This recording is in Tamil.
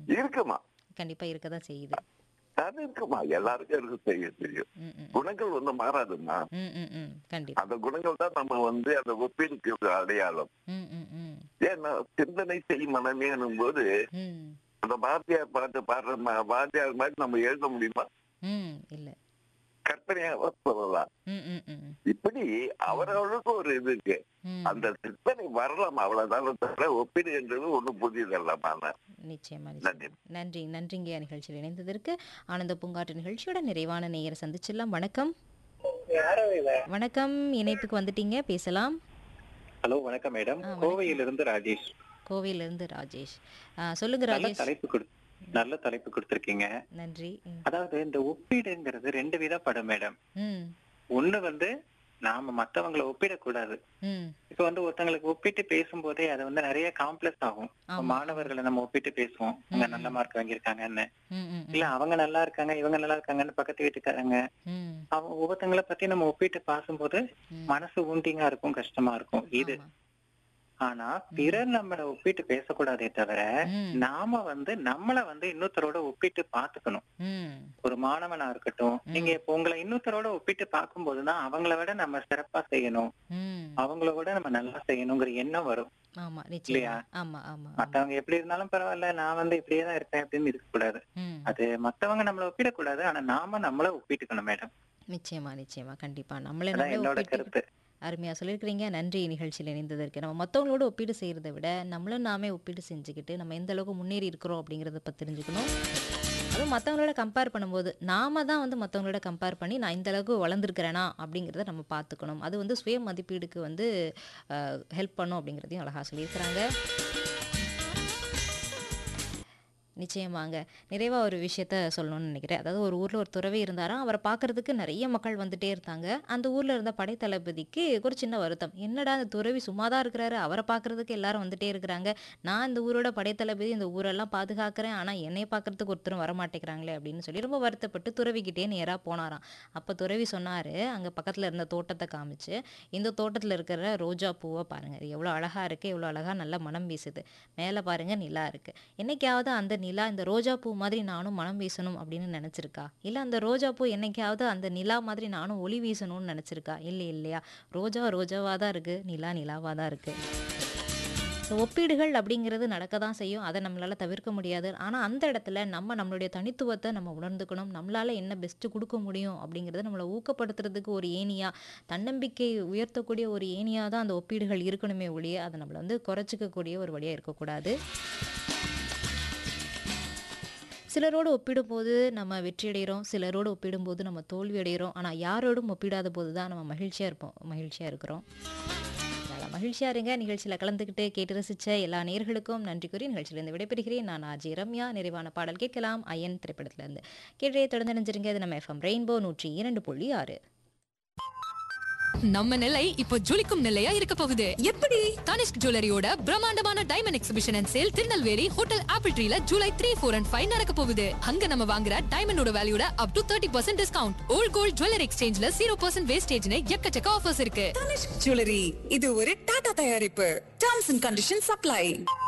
இருக்குமா கண்டிப்பா இருக்கதான் செய்யுது அது இருக்குமா எல்லாருக்கும் இருக்கு செய்ய தெரியும் ம், ம், குணங்கள் வந்து மாறாதுமா ம், ம், ம். கண்டிப்பா அந்த குணங்கள் தான் நம்ம வந்து அந்த ஒப்பீடுக்கு ஒரு அடையாளம் ம், ம், ம். ஏன்னா சிந்தனை செய் மனமேனும் போது ம், அந்த பாரதியார் பாட்டு பாடுற ம- பாரதியார் மாதிரி நம்ம எழுத முடியுமா ம். இல்ல கற்பனையாக சொல்லலாம் ம், ம், ம். இப்படி அவரவர்களுக்கு ஒரு இது இருக்கு ம். அந்த சிந்தனை வரலாம் அவ்வளவுதான் தவிர ஒப்பீடு என்றது ஒண்ணும் புதியதல்லமான நிச்சயமா நன்றி நிச்சயமா. நன்றி நன்றிங்க நிகழ்ச்சியில் இணைந்ததற்கு ஆனந்த பூங்காற்று நிகழ்ச்சியோட நிறைவான நேயரை சந்திச்சிடலாம் வணக்கம் வணக்கம் இணைப்புக்கு வந்துட்டீங்க பேசலாம் ஹலோ வணக்கம் மேடம் ஆ, வணக்கம். கோவையிலிருந்து ராஜேஷ் கோவையிலிருந்து ராஜேஷ் ஆ, சொல்லுங்க நல்ல ராஜேஷ் தலைப்பு கொடு நல்ல தலைப்பு கொடுத்திருக்கீங்க நன்றி ம், அதாவது இந்த ஒப்பீடுங்கிறது ரெண்டு விதப்படும் மேடம் ம் ஒண்ணு வந்து நாம மத்தவங்களை ஒப்பிடக்கூடாது ம் இப்ப வந்து ஒருத்தங்களுக்கு ஒப்பிட்டு பேசும்போதே அது வந்து நிறைய காம்ப்ளெக்ஸ் ஆகும் இப்ப ஆமா. மாணவர்களை நம்ம ஒப்பிட்டு பேசுவோம் அவங்க நல்ல மார்க் வாங்கியிருக்காங்கன்னு ம் ம் இல்ல அவங்க நல்லா இருக்காங்க இவங்க நல்லா இருக்காங்கன்னு பக்கத்து வீட்டுக்காரங்க ம் அவங்க ஒவ்வொருத்தங்களை பத்தி நம்ம ஒப்பிட்டு பார்க்கும்போது ம். மனசு ஊண்டிங்கா இருக்கும் கஷ்டமா இருக்கும் இது ஆமா. ஆனா பிறர் நம்மள ஒப்பிட்டு பேசக்கூடாதே தவிர ம், நாம வந்து நம்மள வந்து இன்னொருத்தரோட ஒப்பிட்டு பாத்துக்கணும் ம், ஒரு மாணவனா இருக்கட்டும் நீங்க இப்ப உங்களை இன்னொருத்தரோட ஒப்பிட்டு பார்க்கும்போதுதான் அவங்கள விட நம்ம சிறப்பா செய்யணும் ம். அவங்கள விட நம்ம நல்லா செய்யணுங்கிற எண்ணம் வரும் ஆமா நிச்சயமா இல்லையா? ஆமா ஆமா ஆமா. மத்தவங்க எப்படி இருந்தாலும் பரவாயில்ல நான் வந்து இப்படியே தான் இருப்பேன் அப்படின்னு இருக்கக்கூடாது ம் அது மத்தவங்க நம்மள ஒப்பிடக்கூடாது ஆனா நாம நம்மள ஒப்பிட்டுக்கணும் மேடம் நிச்சயமா நிச்சயமா கண்டிப்பா நம்மளே அதான் நம்மளே என்னோட ஒப்பிட்டு கருத்து அருமையா சொல்லியிருக்கிறீங்க நன்றி நிகழ்ச்சியில் இணைந்ததற்கு நம்ம மற்றவங்களோட ஒப்பீடு செய்கிறத விட நம்மளும் நாமே ஒப்பீடு செஞ்சுக்கிட்டு நம்ம எந்த அளவுக்கு முன்னேறி இருக்கிறோம் அப்படிங்கிறத பற்றி தெரிஞ்சுக்கணும் அதுவும் மற்றவங்களோட கம்பேர் பண்ணும்போது நாம தான் வந்து மற்றவங்களோட கம்பேர் பண்ணி நான் இந்த அளவுக்கு வளர்ந்துருக்கிறேனா அப்படிங்கிறத நம்ம பார்த்துக்கணும் அது வந்து சுய மதிப்பீடுக்கு வந்து ஹெல்ப் பண்ணும் அப்படிங்கிறதையும் அழகாக சொல்லியிருக்கிறாங்க நிச்சயமாங்க நிறைவாக ஒரு விஷயத்த சொல்லணும்னு நினைக்கிறேன் அதாவது ஒரு ஊரில் ஒரு துறவி இருந்தாராம் அவரை பார்க்கறதுக்கு நிறைய மக்கள் வந்துட்டே இருந்தாங்க அந்த ஊரில் இருந்த படைத்தளபதிக்கு ஒரு சின்ன வருத்தம் என்னடா அந்த துறவி சும்மா தான் இருக்கிறாரு அவரை பார்க்கறதுக்கு எல்லாரும் வந்துட்டே இருக்கிறாங்க நான் இந்த ஊரோட படைத்தளபதி இந்த ஊரெல்லாம் பாதுகாக்கிறேன் ஆனால் என்னை பார்க்கறதுக்கு ஒருத்தரும் வரமாட்டேங்கிறாங்களே அப்படின்னு சொல்லி ரொம்ப வருத்தப்பட்டு துறவிக்கிட்டே நேராக போனாராம் அப்போ துறவி சொன்னார் அங்கே பக்கத்தில் இருந்த தோட்டத்தை காமிச்சு இந்த தோட்டத்தில் இருக்கிற ரோஜா பூவை பாருங்க இது எவ்வளோ அழகாக இருக்குது எவ்வளோ அழகாக நல்ல மனம் வீசுது மேலே பாருங்க நிலா இருக்கு என்னைக்காவது அந்த நிலா இந்த ரோஜா பூ மாதிரி நானும் மனம் வீசணும் அப்படின்னு நினச்சிருக்கா இல்லை அந்த ரோஜா பூ என்னைக்காவது அந்த நிலா மாதிரி நானும் ஒளி வீசணும்னு நினச்சிருக்கா இல்லை இல்லையா ரோஜா ரோஜாவாக தான் இருக்குது நிலா நிலாவாக தான் இருக்குது ஸோ ஒப்பீடுகள் அப்படிங்கிறது நடக்க தான் செய்யும் அதை நம்மளால் தவிர்க்க முடியாது ஆனால் அந்த இடத்துல நம்ம நம்மளுடைய தனித்துவத்தை நம்ம உணர்ந்துக்கணும் நம்மளால் என்ன பெஸ்ட்டு கொடுக்க முடியும் அப்படிங்கிறத நம்மளை ஊக்கப்படுத்துறதுக்கு ஒரு ஏணியா தன்னம்பிக்கை உயர்த்தக்கூடிய ஒரு ஏணியாக தான் அந்த ஒப்பீடுகள் இருக்கணுமே ஒழிய அதை நம்மளை வந்து குறைச்சிக்கக்கூடிய ஒரு வழியாக இருக்கக்கூடாது சிலரோடு ஒப்பிடும்போது நம்ம வெற்றி அடைகிறோம் சிலரோடு ஒப்பிடும்போது நம்ம தோல்வி அடைகிறோம் ஆனால் யாரோடும் ஒப்பிடாத போது தான் நம்ம மகிழ்ச்சியாக இருப்போம் மகிழ்ச்சியாக இருக்கிறோம் நல்லா மகிழ்ச்சியாக இருங்க நிகழ்ச்சியில் கலந்துக்கிட்டு கேட்டு ரசித்த எல்லா நேர்களுக்கும் நன்றி கூறி நிகழ்ச்சியிலிருந்து விடைபெறுகிறேன் நான் ஆர்ஜி ரம்யா நிறைவான பாடல் கேட்கலாம் அயன் திரைப்படத்திலிருந்து கேட்டே தொடர்ந்து நினைஞ்சிருங்க இது நம்ம எஃப்எம் ரெயின்போ நூற்றி இரண்டு புள்ளி ஆறு நம்ம நிலை இப்போ ஜொலிக்கும் நிலையா இருக்க போகுது எப்படி தனிஷ்க் ஜுவல்லரியோட பிரம்மாண்டமான diamond exhibition and sale Tirunelveli hotel apple ட்ரீல July three four and five நடக்க போகுது அங்க நம்ம வாங்குற டைமண்டோட வேல்யூட up to thirty percent discount old gold jewellery எக்ஸ்சேஞ்ச்ல ஜீரோ பர்சன்ட் வேஸ்டேஜ்னு எக்கச்சக்க ஆஃபர்ஸ் இருக்கு தனிஷ்க் ஜுவல்லரி இது ஒரு டாடா தயாரிப்பு டேர்ம்ஸ் அண்ட் கண்டிஷன் சப்ளை